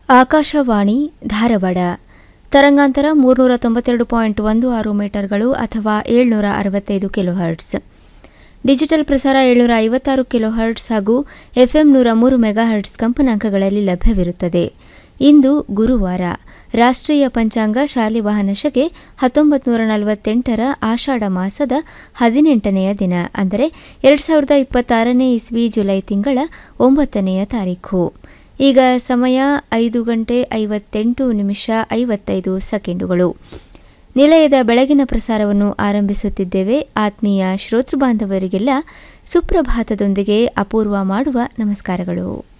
ಆಕಾಶವಾಣಿ ಧಾರವಾಡ ತರಂಗಾಂತರ ಮೂರುನೂರ ತೊಂಬತ್ತೆರಡು ಪಾಯಿಂಟ್ ಒಂದು ಆರು ಮೀಟರ್ಗಳು ಅಥವಾ ಏಳ್ನೂರ ಅರವತ್ತೈದು ಕಿಲೋ ಹರ್ಟ್ಸ್ ಡಿಜಿಟಲ್ ಪ್ರಸಾರ ಏಳ್ನೂರ ಐವತ್ತಾರು ಕಿಲೋ ಹರ್ಟ್ಸ್ ಹಾಗೂ ಎಫ್ಎಂ ನೂರ ಮೂರು ಮೆಗಾ ಹರ್ಟ್ಸ್ ಕಂಪನಾಂಕಗಳಲ್ಲಿ ಲಭ್ಯವಿರುತ್ತದೆ ಇಂದು ಗುರುವಾರ ರಾಷ್ಟ್ರೀಯ ಪಂಚಾಂಗ ಶಾಲಿವಾಹನಶಕೆ ಹತ್ತೊಂಬತ್ತು ನೂರ ನಲವತ್ತೆಂಟರ ಆಷಾಢ ಮಾಸದ ಹದಿನೆಂಟನೆಯ ದಿನ ಅಂದರೆ ಎರಡು ಸಾವಿರದ ಇಪ್ಪತ್ತಾರನೇ ಇಸ್ವಿ ಜುಲೈ ತಿಂಗಳ ಒಂಬತ್ತನೆಯ ತಾರೀಖು ಈಗ ಸಮಯ ಐದು ಗಂಟೆ ಐವತ್ತೆಂಟು ನಿಮಿಷ ಐವತ್ತೈದು ಸೆಕೆಂಡುಗಳು ನಿಲಯದ ಬೆಳಗಿನ ಪ್ರಸಾರವನ್ನು ಆರಂಭಿಸುತ್ತಿದ್ದೇವೆ ಆತ್ಮೀಯ ಶ್ರೋತೃ ಬಾಂಧವರಿಗೆಲ್ಲ ಸುಪ್ರಭಾತದೊಂದಿಗೆ ಅಪೂರ್ವ ಮಾಡುವ ನಮಸ್ಕಾರಗಳು